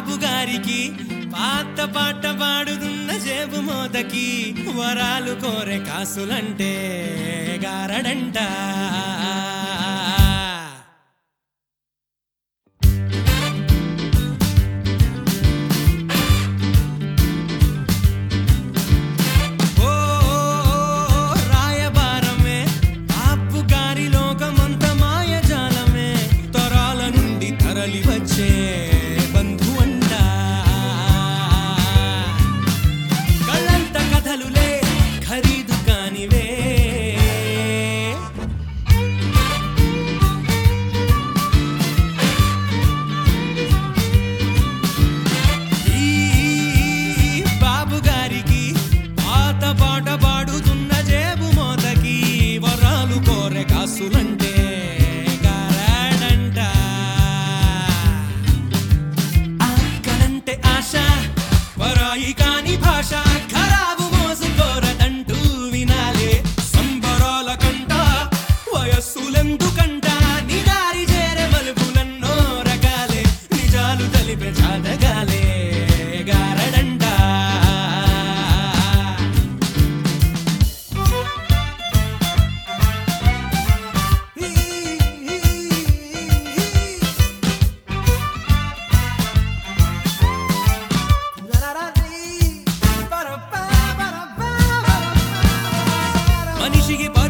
బాబు గారికి పాత పాట పాడుతున్న జేబు మోతకి వరాలు కోరే కాసులంటే గారడంట ఓ రాయబారమే బాపు గారి లోకమంత మాయజాలమే తరాల నుండి తరలి వచ్చే బంధువంట కళ్ళంత కథలులే ఖరీదు కానివే ఈ బాబు గారికి పాత పాట పాడుతున్న జేబు మోతకి వరాలు కోరే కాసులంటే గారాడంట ఆకలంటే ఆశ వరాయి కాని భాష ఖరాబు మోసుకోరదంటూ వినాలే సంబరాల కంట వయస్సులెందుకంట నిదారి చేరే మలుపులన్నో రకాలే నిజాలు తెలిపే జాతకాలే గారడంట మనిషికి